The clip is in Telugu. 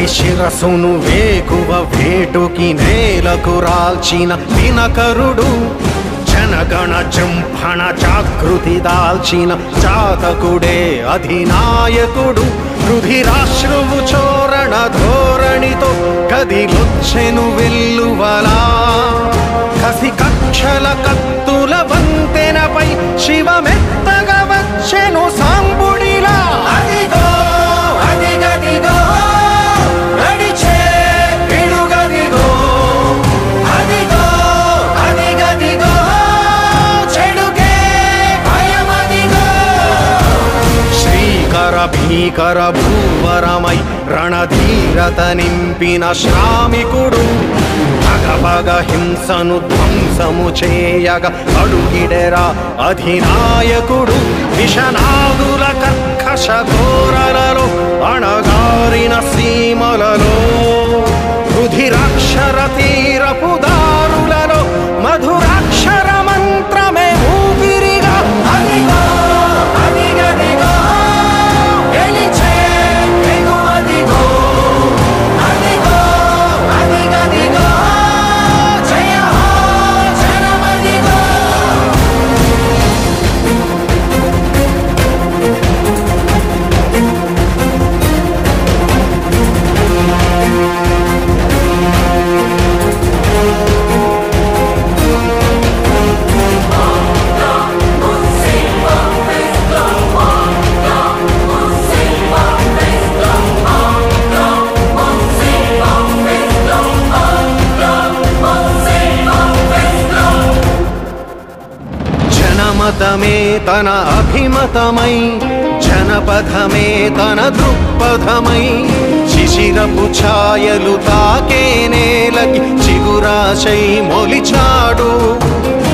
కది శిరసును వేకువ వేటుకి నేలకు రాల్చిన దినకరుడు జనగణ జంభణ జాగృతి దాల్చిన జాతకుడే అధినాయకుడు రుధిరాశ్రువు చోరణ ధోరణితో కదిలొచ్చెను వెల్లువలా కసి కక్షల కత్తుల వంతెనపై శివమెత్తగా వచ్చెను సాంబుడిలా అదిగో అదిగదిగో నడిచే పిడుగదిగో అదిగో అదిగదిగో చెడుగే భయమదిగో శ్రీకర భీకర భూవరమై రణధీరత నింపిన శ్రామికుడు భగభగ హింసను ధ్వంసము చేయగ అడుగిడెరా అధినాయకుడు విషనాదుల కర్కశ ఘోరలలో అణగారిన సీమలలో రుధిరాక్షర తీరపు దారులలో మధురాక్షర మంత్రమే ఊపిరిగా అదిగో అదిగదిగో గెలిచే వెగువదిగో అదిగో అదిగదిగో జయ హో జనమదిగో జనమతమే తన అభిమతమై జనపథమే తన దృక్పథమై శిశిరపు ఛాయలు తాకే నేలకి చిగురాశై మొలిచాడు